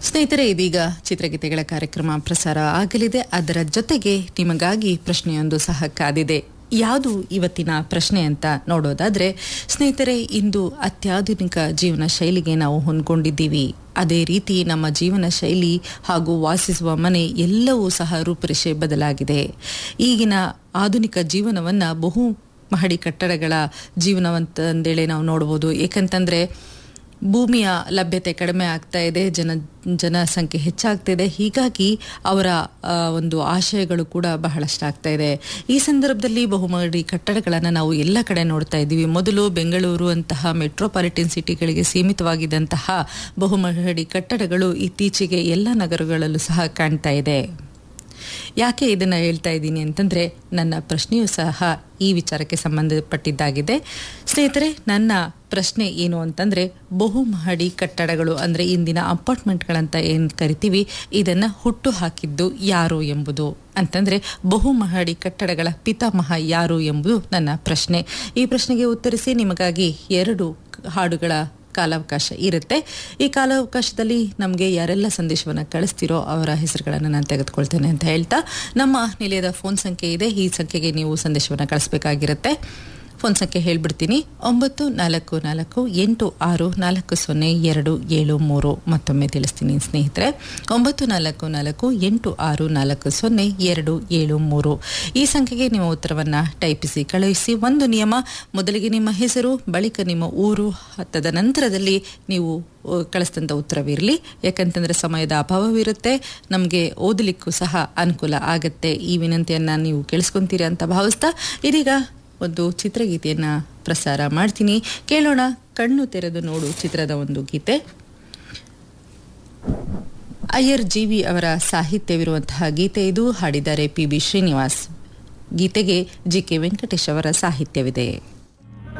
ಸ್ನೇಹಿತರೆ ಇದೀಗ ಚಿತ್ರಗೀತೆಗಳ ಕಾರ್ಯಕ್ರಮ ಪ್ರಸಾರ ಆಗಲಿದೆ ಅದರ ಜೊತೆಗೆ ನಿಮಗಾಗಿ ಪ್ರಶ್ನೆಯೊಂದು ಸಹ ಕಾದಿದೆ ಯಾವುದು ಇವತ್ತಿನ ಪ್ರಶ್ನೆ ಅಂತ ನೋಡೋದಾದ್ರೆ ಸ್ನೇಹಿತರೆ ಇಂದು ಅತ್ಯಾಧುನಿಕ ಜೀವನ ಶೈಲಿಗೆ ನಾವು ಹೊಂದ್ಕೊಂಡಿದ್ದೀವಿ ಅದೇ ರೀತಿ ನಮ್ಮ ಜೀವನ ಶೈಲಿ ಹಾಗೂ ವಾಸಿಸುವ ಮನೆ ಎಲ್ಲವೂ ಸಹ ರೂಪುರೇಷೆ ಬದಲಾಗಿದೆ ಈಗಿನ ಆಧುನಿಕ ಜೀವನವನ್ನ ಬಹು ಮಹಡಿ ಕಟ್ಟಡಗಳ ಜೀವನವಂತಂದೇಳಿ ನಾವು ನೋಡ್ಬೋದು ಏಕಂತಂದ್ರೆ ಭೂಮಿಯ ಲಭ್ಯತೆ ಕಡಿಮೆ ಆಗ್ತಾ ಇದೆ ಜನ ಜನಸಂಖ್ಯೆ ಹೆಚ್ಚಾಗ್ತಿದೆ ಹೀಗಾಗಿ ಅವರ ಆ, ಒಂದು ಆಶಯಗಳು ಕೂಡ ಬಹಳಷ್ಟು ಆಗ್ತಾ ಇದೆ ಈ ಸಂದರ್ಭದಲ್ಲಿ ಬಹುಮಹಡಿ ಕಟ್ಟಡಗಳನ್ನು ನಾವು ಎಲ್ಲ ಕಡೆ ನೋಡ್ತಾ ಇದ್ದೀವಿ ಮೊದಲು ಬೆಂಗಳೂರು ಅಂತಹ ಮೆಟ್ರೋಪಾಲಿಟನ್ ಸಿಟಿಗಳಿಗೆ ಸೀಮಿತವಾಗಿದ್ದಂತಹ ಬಹುಮಹಡಿ ಕಟ್ಟಡಗಳು ಇತ್ತೀಚೆಗೆ ಎಲ್ಲ ನಗರಗಳಲ್ಲೂ ಸಹ ಕಾಣ್ತಾ ಇದೆ ಯಾಕೆ ಇದನ್ನ ಹೇಳ್ತಾ ಇದ್ದೀನಿ ಅಂತಂದ್ರೆ ನನ್ನ ಪ್ರಶ್ನೆಯೂ ಸಹ ಈ ವಿಚಾರಕ್ಕೆ ಸಂಬಂಧಪಟ್ಟಿದ್ದಾಗಿದೆ ಸ್ನೇಹಿತರೆ ನನ್ನ ಪ್ರಶ್ನೆ ಏನು ಅಂತಂದ್ರೆ ಬಹುಮಹಡಿ ಕಟ್ಟಡಗಳು ಅಂದ್ರೆ ಇಂದಿನ ಅಪಾರ್ಟ್ಮೆಂಟ್ಗಳಂತ ಏನ್ ಕರಿತೀವಿ ಇದನ್ನ ಹುಟ್ಟು ಹಾಕಿದ್ದು ಯಾರು ಎಂಬುದು ಅಂತಂದ್ರೆ ಬಹುಮಹಡಿ ಕಟ್ಟಡಗಳ ಪಿತಾಮಹ ಯಾರು ಎಂಬುದು ನನ್ನ ಪ್ರಶ್ನೆ ಈ ಪ್ರಶ್ನೆಗೆ ಉತ್ತರಿಸಿ ನಿಮಗಾಗಿ ಎರಡು ಹಾಡುಗಳ ಕಾಲಾವಕಾಶ ಇರುತ್ತೆ ಈ ಕಾಲಾವಕಾಶದಲ್ಲಿ ನಮಗೆ ಯಾರೆಲ್ಲ ಸಂದೇಶವನ್ನು ಕಳಿಸ್ತಿರೋ ಅವರ ಹೆಸರುಗಳನ್ನು ನಾನು ತೆಗೆದುಕೊಳ್ತೇನೆ ಅಂತ ಹೇಳ್ತಾ ನಮ್ಮ ನಿಲಯದ ಫೋನ್ ಸಂಖ್ಯೆ ಇದೆ ಈ ಸಂಖ್ಯೆಗೆ ನೀವು ಸಂದೇಶವನ್ನು ಕಳಿಸ್ಬೇಕಾಗಿರುತ್ತೆ ಫೋನ್ ಸಂಖ್ಯೆ ಹೇಳ್ಬಿಡ್ತೀನಿ ಒಂಬತ್ತು ನಾಲ್ಕು ನಾಲ್ಕು ಎಂಟು ಆರು ನಾಲ್ಕು ಸೊನ್ನೆ ಎರಡು ಏಳು ಮೂರು ಮತ್ತೊಮ್ಮೆ ತಿಳಿಸ್ತೀನಿ ಸ್ನೇಹಿತರೆ ಒಂಬತ್ತು ನಾಲ್ಕು ನಾಲ್ಕು ಎಂಟು ಆರು ನಾಲ್ಕು ಸೊನ್ನೆ ಎರಡು ಏಳು ಮೂರು ಈ ಸಂಖ್ಯೆಗೆ ನಿಮ್ಮ ಉತ್ತರವನ್ನು ಟೈಪಿಸಿ ಕಳುಹಿಸಿ ಒಂದು ನಿಯಮ ಮೊದಲಿಗೆ ನಿಮ್ಮ ಹೆಸರು ಬಳಿಕ ನಿಮ್ಮ ಊರು ಹತ್ತದ ನಂತರದಲ್ಲಿ ನೀವು ಅ, ಕಳಿಸಿದಂಥ ಉತ್ತರವಿರಲಿ ಯಾಕಂತಂದ್ರೆ ಸಮಯದ ಅಭಾವವಿರುತ್ತೆ ನಮಗೆ ಓದಲಿಕ್ಕೂ ಸಹ ಅನುಕೂಲ ಆಗತ್ತೆ ಈ ವಿನಂತಿಯನ್ನ ನೀವು ಕೇಳಿಸ್ಕೊಂತೀರಿ ಅಂತ ಭಾವಿಸ್ತಾ ಇದೀಗ ಒಂದು ಚಿತ್ರಗೀತೆಯನ್ನ ಪ್ರಸಾರ ಮಾಡ್ತೀನಿ ಕೇಳೋಣ ಕಣ್ಣು ತೆರೆದು ನೋಡು ಚಿತ್ರದ ಒಂದು ಗೀತೆ ಅಯ್ಯರ್ ಜೀವಿ ಅವರ ಸಾಹಿತ್ಯವಿರುವಂತಹ ಗೀತೆ ಇದು ಹಾಡಿದ್ದಾರೆ ಪಿ ಬಿ ಶ್ರೀನಿವಾಸ್ ಗೀತೆಗೆ ಜಿ ಕೆ ವೆಂಕಟೇಶ್ ಅವರ ಸಾಹಿತ್ಯವಿದೆ